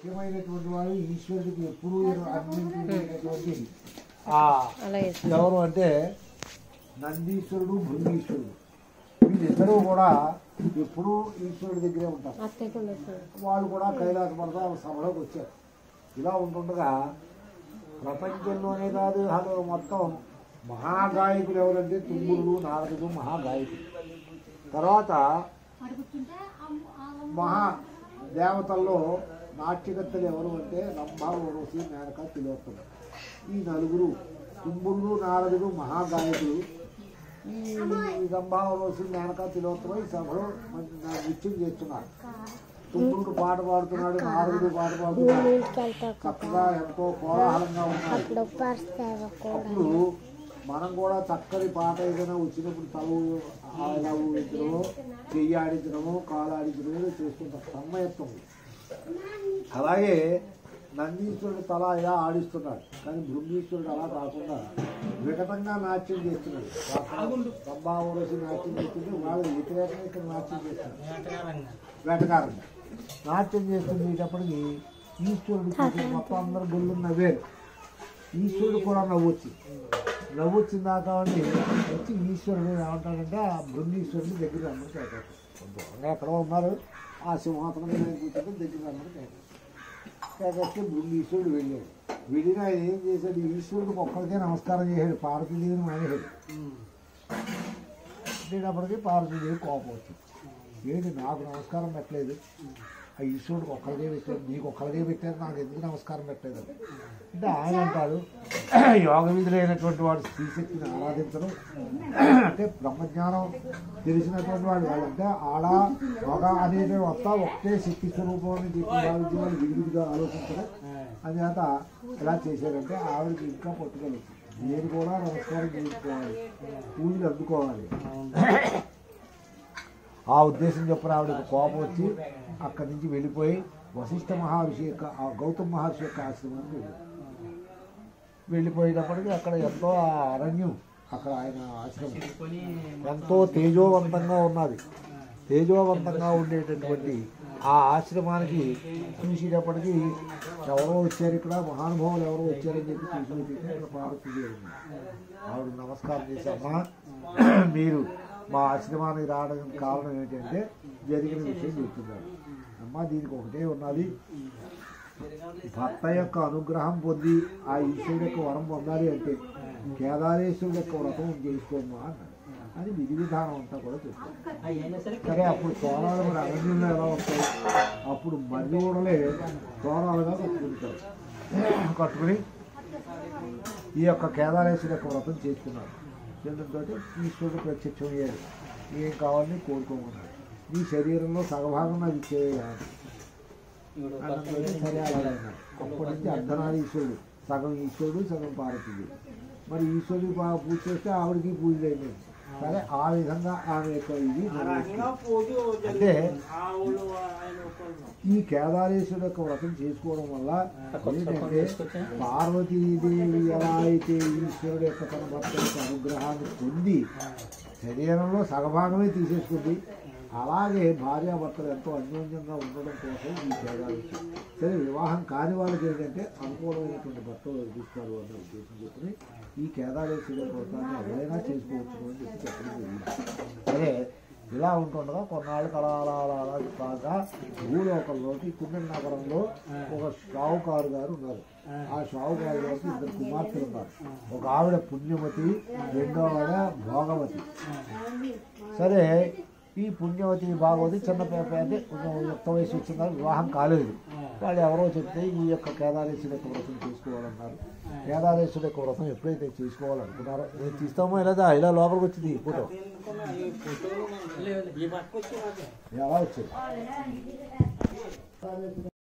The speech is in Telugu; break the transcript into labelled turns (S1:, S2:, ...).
S1: ముఖ్యమైనటువంటి వాడు ఈశ్వరుడికి ఎప్పుడూ అన్నింటిటువంటి ఆ
S2: అలాగే
S1: ఎవరు అంటే నందీశ్వరుడు భృంగీశ్వరుడు వీళ్ళిద్దరూ కూడా ఎప్పుడూ ఈశ్వరుడి దగ్గరే ఉంటారు
S2: అత్తయ్య కూడా వస్తుంది.
S1: వాళ్ళు కూడా కైలాస పర్వత సభలోకి వచ్చారు ఇలా ఉంటుండగా ప్రపంచంలోనే కాదు అసలు మొత్తం మహాగాయకులు ఎవరంటే తుమ్ముడు నారదుడు మహాగాయకుడు తర్వాత మహా దేవతల్లో నాట్యకర్తలు ఎవరు అంటే రంభ ఓరసి మేనక తిలోత్తమ ఈ నలుగురు తుమ్ముడు నారదుడు మహాగాయకులు ఈ రంభ ఓరసి మేనక తిలోత్తమ ఈ సభలో మంచి నా నృత్యం చేస్తున్నారు తుమ్ముడు పాట పాడుతున్నాడు నారదుడు పాట పాడుతున్నాడు చక్కగా ఎంతో కోలాహలంగా ఉన్నారు
S2: అప్పుడు పరిస్థితి కూడా
S1: అప్పుడు మనం కూడా చక్కని పాట ఏదైనా వచ్చినప్పుడు తల ఇలా ఊడించడము చెయ్యి ఆడించడము కాలు ఆడించడము ఏదో చేస్తుంటాం తన్మయత్వం అలాగే నందీశ్వరుడు తల ఇలా ఆడిస్తున్నాడు కానీ బృంగీశ్వరుడు అలా కాకుండా వికటంగా నాట్యం చేస్తున్నాడు రంభావరసి నాట్యం చేస్తుంటే వాళ్ళు వ్యతిరేకంగా ఇక్కడ నాట్యం చేస్తున్నారు వేటకారంగా నాట్యం చేస్తుండేటప్పటికి ఈశ్వరుడు చూసి మొత్తం అందరు గుళ్ళు నవ్వారు ఈశ్వరుడు కూడా నవ్వొచ్చి నవ్వొచ్చిన దాకా ఉండి వచ్చి ఈశ్వరుడు ఏమంటాడంటే ఆ బృందీశ్వరుడు దగ్గర రమ్మని కేటాడు దూరంగా ఎక్కడ ఉన్నారు ఆ సింహాసనం మీద ఆయన కూర్చుంటే దగ్గర రమ్మని కేటాడు కేటేస్తే బృందీశ్వరుడు వెళ్ళాడు వెళ్ళిన ఆయన ఏం చేశాడు ఈశ్వరుడికి ఒక్కరికే నమస్కారం చేశాడు పార్వతీదేవిని మానేశాడు వచ్చేటప్పటికి పార్వతీదేవి కోపం వచ్చింది ఏంటి నాకు నమస్కారం పెట్టలేదు ఆ ఈశ్వరుడికి ఒక్కరికే పెట్టారు నీకు ఒక్కరికే పెట్టారు నాకు ఎందుకు నమస్కారం పెట్టలేదు అని. అంటే ఆయన అంటారు యోగ విధులైనటువంటి వాడు స్త్రీశక్తిని ఆరాధించడం అంటే బ్రహ్మజ్ఞానం తెలిసినటువంటి వాడు వాళ్ళంటే ఆడ యోగ అనేది వస్తా ఒకటే శక్తి స్వరూపం అని చెప్పి భావించి వాళ్ళు విడివిడిగా ఆలోచించడం అందుచేత ఎలా చేశారంటే ఆవిడకి ఇంకా పట్టుదల నేను కూడా నమస్కారం చేసుకోవాలి పూజలు అందుకోవాలి ఆ ఉద్దేశం చొప్పున ఆవిడకి కోపం వచ్చి అక్కడి నుంచి వెళ్ళిపోయి వశిష్ఠ మహర్షి యొక్క ఆ గౌతమ్ మహర్షి యొక్క ఆశ్రమానికి వెళ్ళారు వెళ్ళిపోయేటప్పటికి అక్కడ ఎంతో ఆ అరణ్యం అక్కడ ఆయన ఆశ్రమం ఎంతో తేజోవంతంగా ఉన్నది తేజోవంతంగా ఉండేటటువంటి ఆ ఆశ్రమానికి చూసేటప్పటికి ఎవరో వచ్చారు ఇక్కడ మహానుభావులు ఎవరో వచ్చారని చెప్పి చూసినట్టయితే ఇక్కడ పార్వతీదేవి ఉంది ఆవిడ నమస్కారం చేసి అమ్మా మీరు మా ఆశ్రమానికి రావడానికి కారణం ఏంటంటే జరిగిన విషయం చెప్తున్నారు అమ్మ దీనికి ఒకటే ఉన్నది భర్త యొక్క అనుగ్రహం పొంది ఆ ఈశ్వరుడు యొక్క వరం పొందాలి అంటే కేదారేశ్వరుడు యొక్క వ్రతం చేసుకోమ్మా అన్నాడు అని విధి విధానం అంతా కూడా చెప్పారు సరే అప్పుడు తోరాలు మరి అరణ్యంలో ఎలా వస్తాయి అప్పుడు మర్రి ఊడలే తోరాలుగా కట్టుకుంటారు కట్టుకుని ఈ యొక్క కేదారేశ్వరు యొక్క వ్రతం చేసుకున్నారు చేయడంతో ఈశ్వరుడు ప్రత్యక్షం అయ్యాడు ఏం కావాలని కోరుకోమన్నాడు నీ శరీరంలో సగభాగం నాకు ఇచ్చేయాలి అన్నంతో సరే అలాగైనా అప్పటి నుంచి అర్ధనారీశ్వరుడు సగం ఈశ్వరుడు సగం పార్వతీదేవి మరి ఈశ్వరుడు బా- పూజ చేస్తే ఆవిడకి పూజలు అయినాయి సరే ఆ విధంగా ఆమె యొక్క ఇది నెరవేర్చింది. అంటే ఈ కేదారేశ్వరుడు యొక్క వ్రతం చేసుకోవడం వల్ల ఏంటంటే పార్వతీదేవి ఎలా అయితే ఈశ్వరుడు యొక్క తన భర్త యొక్క అనుగ్రహాన్ని పొంది శరీరంలో సగభాగమే తీసేసుకుంది అలాగే భార్యాభర్తలు ఎంతో అన్యోన్యంగా ఉండడం కోసం ఈ కేదారేశ్వరుడు సరే వివాహం కాని వాళ్ళకి ఏంటంటే అనుకూలమైనటువంటి భర్తలు లభిస్తారు అన్న ఉద్దేశం చెప్పి ఈ కేదారేశ్వరుడు యొక్క వ్రతాన్ని ఎవరైనా చేసుకోవచ్చు అని చెప్పి చెప్పడం జరిగింది సరే ఇలా ఉంటుండగా కొన్నాళ్ళకి అలా అలా అలా అలా కాగా భూలోకంలోకి కుమ్మిడి నగరంలో ఒక షావుకారు గారు ఉన్నారు ఆ షావుకారు గారికి ఇద్దరు కుమార్తెలు ఉన్నారు ఒక ఆవిడ పుణ్యవతి రెండో ఆవిడ భోగవతి సరే ఈ పుణ్యవతి భాగవతి చిన్న పేప అంటే కొంచెం యుక్త వయసు వచ్చిందా వివాహం కాలేదు వాళ్ళు ఎవరో చెప్తే ఈ యొక్క కేదారేశ్వరి యొక్క వ్రతం చేసుకోవాలన్నారు కేదారేశ్వరి యొక్క వ్రతం ఎప్పుడైతే చేసుకోవాలనుకున్నారో నేను తీస్తామో ఇలా ఇలా లోపలికి వచ్చింది ఈ ఫోటో ఎలా వచ్చింది